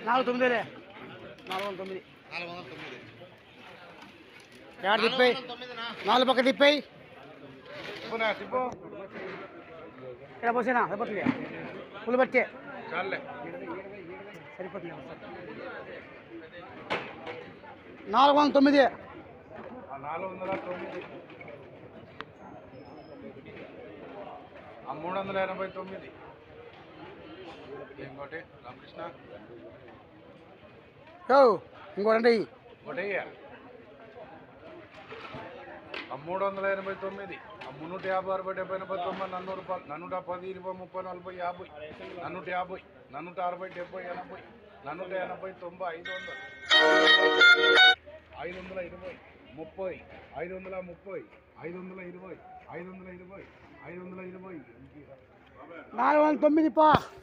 నాలుగు తొమ్మిదిలే నాలుగు వందల తొమ్మిది నాలుగు వందల తొమ్మిది ఏడు తిప్పాయి నాలుగు పక్క తిప్పాయి తిప్పునా తిప్పు ఇలా పోసేనా సరిపోతుంది పులు పట్టే చాలే సరిపోతుంది నాలుగు వందల తొమ్మిది ఆ నాలుగు వందల తొమ్మిది ఆ మూడు వందల ఎనభై తొమ్మిది ఇంకోటి రామకృష్ణ ఓ ఇంకోటి ఒకటయ్యా ఆ మూడు వందల ఎనభై తొమ్మిది ఆ మున్నూట యాభై అరవై డెబ్బై ఎనభై తొంభై నన్ను రూపాయలు నన్నూట పది ఇరవై ముప్పై నలభై యాభై నన్నూట యాభై నన్నూట అరవై డెబ్బై ఎనభై నన్నూట ఎనభై తొంభై ఐదు వందలు ఐదు వందల ఇరవై ముప్పై ఐదు వందల ముప్పై ఐదు వందల ఇరవై ఐదు వందల ఇరవై ఐదు వందల ఇరవై నాలుగు వందల తొమ్మిది పా